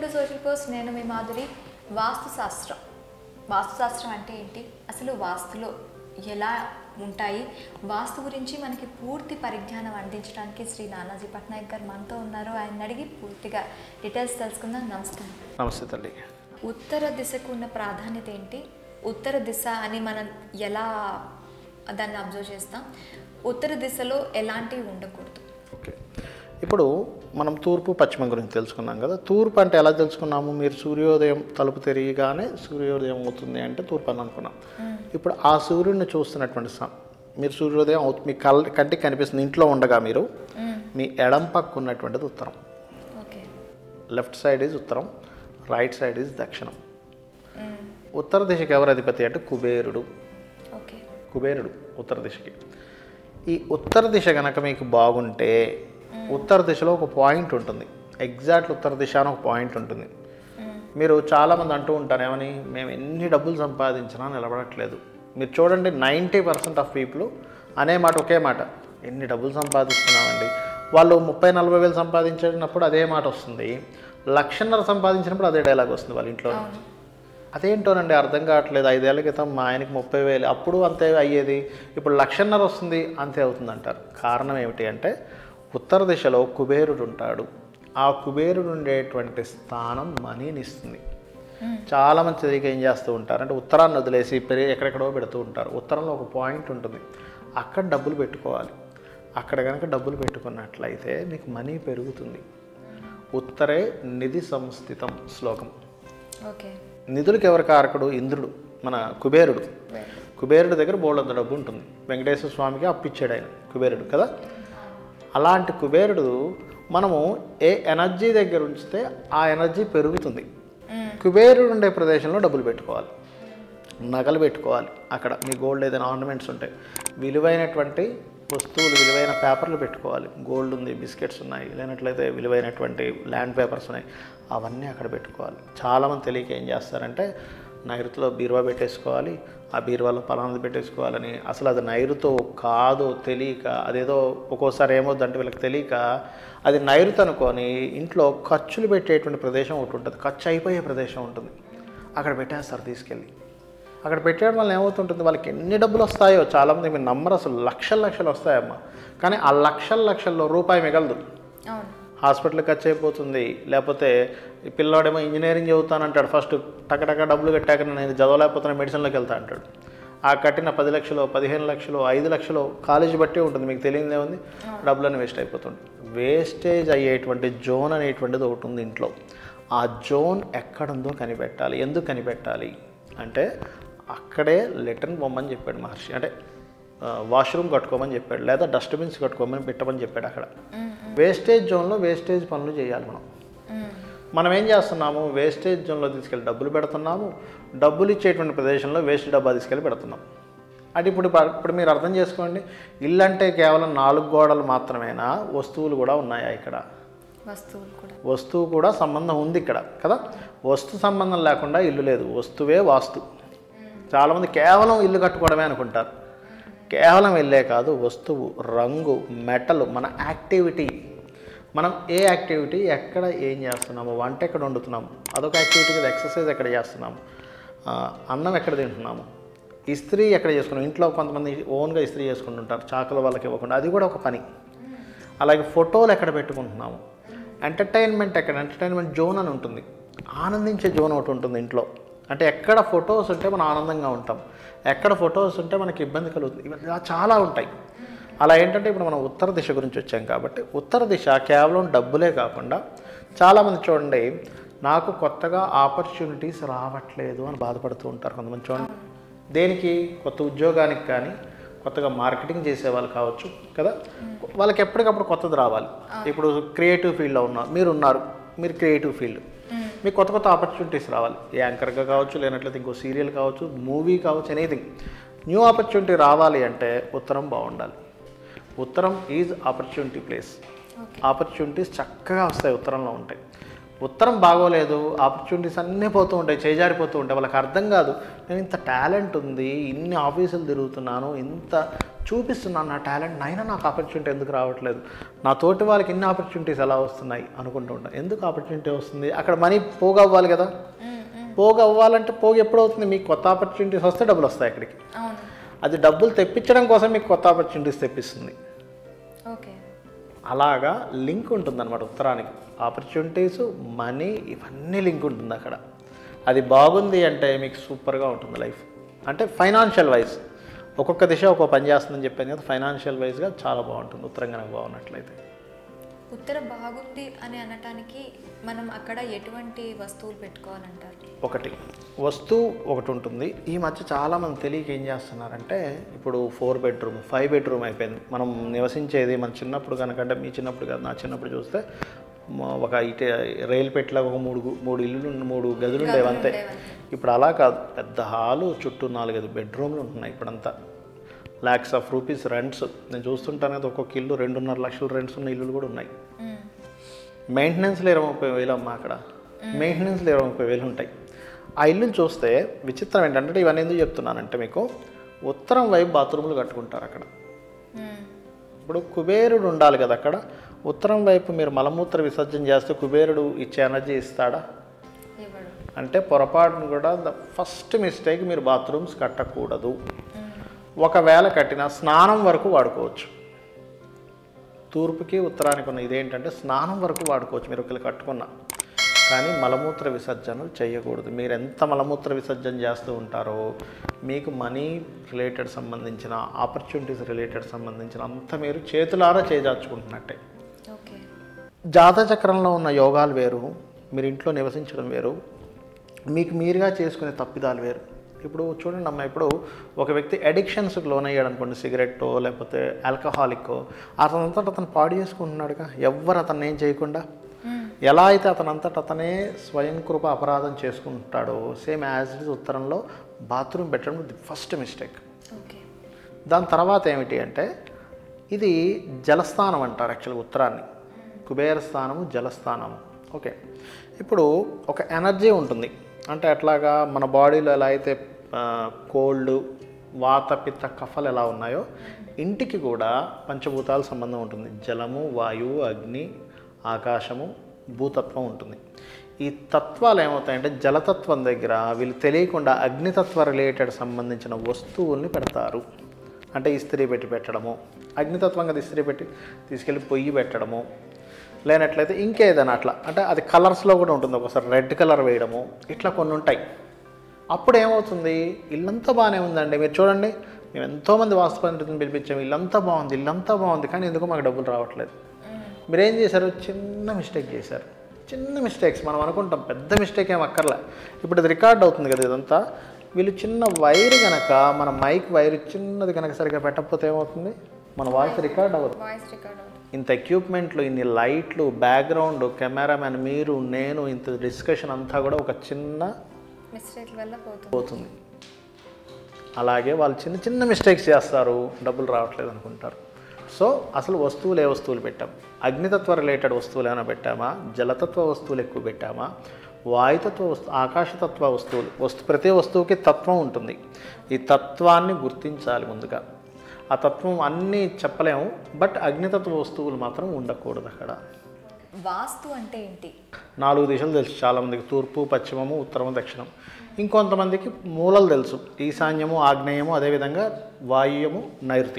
To social post నేను మీ మాధురి వాస్తు శాస్త్రం వాస్తు శాస్త్రం అంటే ఏంటి అసలు వాస్తులో ఎలా ఉంటాయి వాస్తు గురించి మనకి పూర్తి పరిజ్ఞానం అందించడానికి శ్రీ నానాజీ పట్నాయక్ గారు మనతో ఉన్నారు ఆయన అడిగి పూర్తిగా డీటెయిల్స్ తెలుసుకుందాం నమస్కారం నమస్తే తల్లి ఉత్తర దిశకు ఉన్న ప్రాధాన్యత ఏంటి ఉత్తర దిశ అని మనం ఎలా దాన్ని అబ్జర్వ్ చేస్తాం ఉత్తర దిశలో ఎలాంటివి ఉండకూడదు ఓకే ఇప్పుడు మనం తూర్పు పశ్చిమం గురించి తెలుసుకున్నాం కదా తూర్పు అంటే ఎలా తెలుసుకున్నాము మీరు సూర్యోదయం తలుపు తిరిగిగానే సూర్యోదయం అవుతుంది అంటే తూర్పు అని అనుకున్నాం ఇప్పుడు ఆ సూర్యుడిని చూస్తున్నటువంటి సం మీరు సూర్యోదయం అవుతు మీ కళ్ళ కంటికి కనిపిస్తుంది ఇంట్లో ఉండగా మీరు మీ ఎడం పక్క ఉన్నటువంటిది ఉత్తరం ఓకే లెఫ్ట్ సైడ్ ఈజ్ ఉత్తరం రైట్ సైడ్ ఈజ్ దక్షిణం ఉత్తర దిశకి ఎవరు అధిపతి అంటే కుబేరుడు ఓకే కుబేరుడు ఉత్తర దిశకి ఈ ఉత్తర దిశ కనుక మీకు బాగుంటే ఉత్తర దిశలో ఒక పాయింట్ ఉంటుంది ఎగ్జాక్ట్ ఉత్తర దిశ అని ఒక పాయింట్ ఉంటుంది మీరు చాలామంది అంటూ ఉంటారు ఏమని మేము ఎన్ని డబ్బులు సంపాదించినా నిలబడట్లేదు మీరు చూడండి నైంటీ పర్సెంట్ ఆఫ్ పీపుల్ అనే మాట ఒకే మాట ఎన్ని డబ్బులు సంపాదిస్తున్నామండి వాళ్ళు ముప్పై నలభై వేలు సంపాదించినప్పుడు అదే మాట వస్తుంది లక్షన్నర సంపాదించినప్పుడు అదే డైలాగ్ వస్తుంది వాళ్ళ ఇంట్లో నుంచి. అదేంటోనండి అర్థం కావట్లేదు ఐదేళ్ల క్రితం మా ఆయనకి ముప్పై వేలు అప్పుడు అంతే అయ్యేది ఇప్పుడు లక్షన్నర వస్తుంది అంతే అవుతుంది అంటారు కారణం ఏమిటి అంటే ఉత్తర దిశలో కుబేరుడు ఉంటాడు ఆ కుబేరుడు ఉండేటువంటి స్థానం మనీని ఇస్తుంది చాలా మంది తెలియక ఏం చేస్తూ ఉంటారు అంటే ఉత్తరాన్ని వదిలేసి పెరి ఎక్కడెక్కడో పెడుతూ ఉంటారు ఉత్తరంలో ఒక పాయింట్ ఉంటుంది అక్కడ డబ్బులు పెట్టుకోవాలి అక్కడ కనుక డబ్బులు పెట్టుకున్నట్లయితే మీకు మనీ పెరుగుతుంది ఉత్తరే నిధి సంస్థితం శ్లోకం ఓకే నిధులకు ఎవరు కారకుడు ఇంద్రుడు మన కుబేరుడు కుబేరుడు దగ్గర బోళ్ళంత డబ్బు ఉంటుంది వెంకటేశ్వర స్వామికి అప్పిచ్చాడు ఆయన కుబేరుడు కదా అలాంటి కుబేరుడు మనము ఏ ఎనర్జీ దగ్గర ఉంచితే ఆ ఎనర్జీ పెరుగుతుంది కుబేరుడు ఉండే ప్రదేశంలో డబ్బులు పెట్టుకోవాలి నగలు పెట్టుకోవాలి అక్కడ మీ గోల్డ్ ఏదైనా ఆర్నమెంట్స్ ఉంటాయి విలువైనటువంటి వస్తువులు విలువైన పేపర్లు పెట్టుకోవాలి గోల్డ్ ఉంది బిస్కెట్స్ ఉన్నాయి లేనట్లయితే విలువైనటువంటి ల్యాండ్ పేపర్స్ ఉన్నాయి అవన్నీ అక్కడ పెట్టుకోవాలి చాలామంది తెలియక ఏం చేస్తారంటే నైరుతిలో బీరువా పెట్టేసుకోవాలి ఆ బీరువాలో పలానది పెట్టేసుకోవాలని అసలు అది నైరుతో కాదో తెలియక అదేదో ఒక్కోసారి ఏమవుద్దంటే వీళ్ళకి తెలియక అది నైరుతి అనుకొని ఇంట్లో ఖర్చులు పెట్టేటువంటి ప్రదేశం ఒకటి ఉంటుంది ఖర్చు అయిపోయే ప్రదేశం ఉంటుంది అక్కడ పెట్టేస్తారు తీసుకెళ్ళి అక్కడ పెట్టేయడం వల్ల ఏమవుతుంటుంది వాళ్ళకి ఎన్ని డబ్బులు వస్తాయో చాలామంది మీరు నమ్మరు అసలు లక్షల లక్షలు వస్తాయమ్మా కానీ ఆ లక్షల లక్షల్లో రూపాయి మిగలదు అవును హాస్పిటల్ ఖర్చు అయిపోతుంది లేకపోతే ఈ పిల్లాడేమో ఇంజనీరింగ్ చదువుతానంటాడు ఫస్ట్ టకటక డబ్బులు కట్టాక నేను చదవలేకపోతున్నా మెడిసిన్లోకి వెళ్తా అంటాడు ఆ కట్టిన పది లక్షలు పదిహేను లక్షలు ఐదు లక్షలు కాలేజీ బట్టే ఉంటుంది మీకు తెలియదు ఏముంది డబ్బులన్నీ వేస్ట్ అయిపోతుంది వేస్టేజ్ అయ్యేటువంటి జోన్ అనేటువంటిది ఒకటి ఉంది ఇంట్లో ఆ జోన్ ఎక్కడుందో కనిపెట్టాలి ఎందుకు కనిపెట్టాలి అంటే అక్కడే లెటర్న్ పొమ్మని చెప్పాడు మహర్షి అంటే వాష్రూమ్ కట్టుకోమని చెప్పాడు లేదా డస్ట్బిన్స్ కట్టుకోమని పెట్టమని చెప్పాడు అక్కడ వేస్టేజ్ జోన్లో వేస్టేజ్ పనులు చేయాలి మనం మనం ఏం చేస్తున్నాము వేస్టేజ్ జోన్లో తీసుకెళ్ళి డబ్బులు పెడుతున్నాము డబ్బులు ఇచ్చేటువంటి ప్రదేశంలో వేస్ట్ డబ్బా తీసుకెళ్ళి పెడుతున్నాం అంటే ఇప్పుడు ప- ఇప్పుడు మీరు అర్థం చేసుకోండి ఇల్లు అంటే కేవలం నాలుగు గోడలు మాత్రమేనా వస్తువులు కూడా ఉన్నాయా ఇక్కడ వస్తువులు కూడా వస్తువు కూడా సంబంధం ఉంది ఇక్కడ కదా వస్తు సంబంధం లేకుండా ఇల్లు లేదు వస్తువే వాస్తు చాలామంది కేవలం ఇల్లు కట్టుకోవడమే అనుకుంటారు కేవలం ఇల్లే కాదు వస్తువు రంగు మెటల్ మన యాక్టివిటీ మనం ఏ యాక్టివిటీ ఎక్కడ ఏం చేస్తున్నాము వంట ఎక్కడ వండుతున్నాము అదొక యాక్టివిటీ కదా ఎక్సర్సైజ్ ఎక్కడ చేస్తున్నాము ఆ, అన్నం ఎక్కడ తింటున్నాము ఇస్త్రీ ఎక్కడ చేసుకున్నాం ఇంట్లో కొంతమంది ఓన్గా ఇస్త్రీ చేసుకుంటుంటారు చాకల వాళ్ళకి ఇవ్వకుండా అది కూడా ఒక పని అలాగే ఫోటోలు ఎక్కడ పెట్టుకుంటున్నాము ఎంటర్టైన్మెంట్ ఎక్కడ ఎంటర్టైన్మెంట్ జోన్ అని ఉంటుంది ఆనందించే జోన్ ఒకటి ఉంటుంది ఇంట్లో అంటే ఎక్కడ ఫొటోస్ ఉంటే మనం ఆనందంగా ఉంటాం ఎక్కడ ఫొటోస్ ఉంటే మనకి ఇబ్బంది కలుగుతుంది ఇవన్నీ ఇలా చాలా ఉంటాయి అలా ఏంటంటే ఇప్పుడు మనం ఉత్తర దిశ గురించి వచ్చాం కాబట్టి ఉత్తర దిశ కేవలం డబ్బులే కాకుండా చాలామంది చూడండి నాకు కొత్తగా ఆపర్చునిటీస్ రావట్లేదు అని బాధపడుతూ ఉంటారు కొంతమంది చూడండి దేనికి కొత్త ఉద్యోగానికి కానీ కొత్తగా మార్కెటింగ్ చేసే వాళ్ళు కావచ్చు కదా వాళ్ళకి ఎప్పటికప్పుడు కొత్తది రావాలి ఇప్పుడు క్రియేటివ్ ఫీల్డ్లో ఉన్నారు మీరు ఉన్నారు మీరు క్రియేటివ్ ఫీల్డ్ మీకు కొత్త కొత్త ఆపర్చునిటీస్ రావాలి యాంకర్గా కావచ్చు లేనట్లయితే ఇంకో సీరియల్ కావచ్చు మూవీ కావచ్చు ఎనీథింగ్ న్యూ ఆపర్చునిటీ రావాలి అంటే ఉత్తరం బాగుండాలి ఉత్తరం ఈజ్ ఆపర్చునిటీ ప్లేస్ ఆపర్చునిటీస్ చక్కగా వస్తాయి ఉత్తరంలో ఉంటాయి ఉత్తరం బాగోలేదు ఆపర్చునిటీస్ అన్నీ పోతూ ఉంటాయి చేజారిపోతూ ఉంటాయి వాళ్ళకి అర్థం కాదు నేను ఇంత టాలెంట్ ఉంది ఇన్ని ఆఫీసులు తిరుగుతున్నాను ఇంత చూపిస్తున్నాను నా టాలెంట్ అయినా నాకు ఆపర్చునిటీ ఎందుకు రావట్లేదు నా తోటి వాళ్ళకి ఇన్ని ఆపర్చునిటీస్ ఎలా వస్తున్నాయి అనుకుంటూ ఉంటాను ఎందుకు ఆపర్చునిటీ వస్తుంది అక్కడ మనీ పోగవ్వాలి కదా పోగు అవ్వాలంటే పోగు ఎప్పుడు అవుతుంది మీకు కొత్త ఆపర్చునిటీస్ వస్తే డబ్బులు వస్తాయి అక్కడికి అవును అది డబ్బులు తెప్పించడం కోసం మీకు కొత్త ఆపర్చునిటీస్ తెప్పిస్తుంది ఓకే అలాగా లింక్ ఉంటుంది అనమాట ఉత్తరానికి ఆపర్చునిటీస్ మనీ ఇవన్నీ లింక్ ఉంటుంది అక్కడ అది బాగుంది అంటే మీకు సూపర్గా ఉంటుంది లైఫ్ అంటే ఫైనాన్షియల్ వైజ్ ఒక్కొక్క దిశ ఒక్కొక్క పని చేస్తుందని చెప్పాను కదా ఫైనాన్షియల్ వైజ్గా చాలా బాగుంటుంది ఉత్తరం కనుక బాగున్నట్లయితే ఉత్తర బాగుంది అని అనటానికి మనం అక్కడ ఎటువంటి వస్తువులు పెట్టుకోవాలంటారు ఒకటి వస్తువు ఒకటి ఉంటుంది ఈ మధ్య చాలామంది తెలియక ఏం చేస్తున్నారంటే ఇప్పుడు ఫోర్ బెడ్రూమ్ ఫైవ్ బెడ్రూమ్ అయిపోయింది మనం నివసించేది మన చిన్నప్పుడు కనుకంటే మీ చిన్నప్పుడు కాదు నా చిన్నప్పుడు చూస్తే మ- ఒక ఇట రైలు పెట్టిలాగా ఒక మూడు గు- మూడు ఇల్లులు ఉన్న- మూడు గదులు ఉండేవి అంతే ఇప్పుడు అలా కాదు పెద్ద హాలు చుట్టూ నాలుగైదు బెడ్రూమ్లు ఉంటున్నాయి ఇప్పుడంతా ల్యాక్స్ ఆఫ్ రూపీస్ రెంట్స్ నేను చూస్తుంటాను కదా ఒక్కొక్క ఇల్లు రెండున్నర లక్షల రెంట్స్ ఉన్న ఇల్లులు కూడా ఉన్నాయి మ్మ్. మెయింటెనెన్స్లో ఇరవై ముప్పై వేలు అమ్మా అక్కడ మెయింటెనెన్స్లో ఇరవై ముప్పై వేలు ఉంటాయి ఆ ఇల్లుని చూస్తే విచిత్రం ఏంటంటే ఇవన్నీ ఎందుకు చెప్తున్నానంటే మీకు ఉత్తరం వైపు బాత్రూములు కట్టుకుంటారు అక్కడ మ్మ్. ఇప్పుడు కుబేరుడు ఉండాలి కదా అక్కడ ఉత్తరం వైపు మీరు మలమూత్ర విసర్జన చేస్తే కుబేరుడు ఇచ్చే ఎనర్జీ ఇస్తాడా ఇవ్వడు అంటే పొరపాటును కూడా ద ఫస్ట్ మిస్టేక్ మీరు బాత్రూమ్స్ కట్టకూడదు ఒకవేళ కట్టిన స్నానం వరకు వాడుకోవచ్చు తూర్పుకి ఉత్తరానికి ఉన్న ఇదేంటంటే స్నానం వరకు వాడుకోవచ్చు మీరు ఒకళ్ళు కట్టుకున్న కానీ మలమూత్ర విసర్జనలు చేయకూడదు మీరు ఎంత మలమూత్ర విసర్జన చేస్తూ ఉంటారో మీకు మనీ రిలేటెడ్ సంబంధించిన ఆపర్చునిటీస్ రిలేటెడ్ సంబంధించిన అంత మీరు చేతులారా చేజార్చుకుంటున్నట్టే ఓకే జాతక చక్రంలో ఉన్న యోగాలు వేరు మీరు ఇంట్లో నివసించడం వేరు మీకు మీరుగా చేసుకునే తప్పిదాలు వేరు ఇప్పుడు చూడండి అమ్మ ఇప్పుడు ఒక వ్యక్తి అడిక్షన్స్కి లోనయ్యాడు అనుకోండి సిగరెట్టో లేకపోతే ఆల్కహాలిక్కో అతనంతట అతను పాడు చేసుకుంటున్నాడుగా ఎవ్వరు అతన్ని ఏం చేయకుండా ఎలా అయితే అతనంతట అతనే స్వయం కృప అపరాధం చేసుకుంటాడో సేమ్ యాజ్ ఇట్ ఇస్ ఉత్తరంలో బాత్రూమ్ పెట్టడం ది ఫస్ట్ మిస్టేక్ ఓకే దాని తర్వాత ఏమిటి అంటే ఇది జలస్థానం అంటారు యాక్చువల్గా ఉత్తరాన్ని కుబేర స్థానము జలస్థానము ఓకే ఇప్పుడు ఒక ఎనర్జీ ఉంటుంది అంటే అట్లాగా మన బాడీలో ఎలా అయితే కోల్డ్ వాత పిత్త కఫలు ఎలా ఉన్నాయో ఇంటికి కూడా పంచభూతాల సంబంధం ఉంటుంది జలము వాయువు అగ్ని ఆకాశము భూతత్వం ఉంటుంది ఈ తత్వాలు ఏమవుతాయంటే జలతత్వం దగ్గర వీళ్ళు తెలియకుండా అగ్నితత్వ రిలేటెడ్ సంబంధించిన వస్తువుల్ని పెడతారు అంటే ఇస్త్రీ పెట్టి పెట్టడము అగ్నితత్వం కదా ఇస్త్రీ పెట్టి తీసుకెళ్ళి పొయ్యి పెట్టడము లేనట్లయితే ఇంకేదైనా అట్లా అంటే అది కలర్స్లో కూడా ఉంటుంది ఒకసారి రెడ్ కలర్ వేయడము ఇట్లా కొన్ని ఉంటాయి అప్పుడు ఏమవుతుంది ఇల్లంతా బాగానే ఉందండి మీరు చూడండి మేము ఎంతోమంది వాస్తు పండితులను పిలిపించాము ఇల్లంతా బాగుంది ఇల్లంతా బాగుంది కానీ ఎందుకు మాకు డబ్బులు రావట్లేదు మీరు ఏం చేశారు చిన్న మిస్టేక్ చేశారు చిన్న మిస్టేక్స్ మనం అనుకుంటాం పెద్ద మిస్టేక్ ఏం అక్కర్లే ఇప్పుడు ఇది రికార్డ్ అవుతుంది కదా ఇదంతా వీళ్ళు చిన్న వైర్ కనుక మన మైక్ వైర్ చిన్నది కనుక సరిగ్గా పెట్టకపోతే ఏమవుతుంది మన వాయిస్ రికార్డ్ అవ్వదు వాయిస్ రికార్డ్ అవుతుంది ఇంత ఎక్విప్మెంట్లు ఇన్ని లైట్లు బ్యాక్గ్రౌండ్ కెమెరామెన్ మీరు నేను ఇంత డిస్కషన్ అంతా కూడా ఒక చిన్న మిస్టేక్ వల్ల పోతుంది పోతుంది అలాగే వాళ్ళు చిన్న చిన్న మిస్టేక్స్ చేస్తారు డబ్బులు రావట్లేదు అనుకుంటారు సో అసలు వస్తువులు ఏ వస్తువులు పెట్టాం అగ్నితత్వ రిలేటెడ్ వస్తువులు ఏమైనా పెట్టామా జలతత్వ వస్తువులు ఎక్కువ పెట్టామా వాయుతత్వ వస్తు ఆకాశతత్వ వస్తువులు వస్తు ప్రతి వస్తువుకి తత్వం ఉంటుంది ఈ తత్వాన్ని గుర్తించాలి ముందుగా ఆ తత్వం అన్నీ చెప్పలేము బట్ అగ్నితత్వ వస్తువులు మాత్రం ఉండకూడదు అక్కడ వాస్తు అంటే ఏంటి నాలుగు దిశలు తెలుసు చాలామందికి తూర్పు పశ్చిమము ఉత్తరము దక్షిణం ఇంకొంతమందికి మూలలు తెలుసు ఈశాన్యము ఆగ్నేయము అదేవిధంగా వాయువ్యము నైరుతి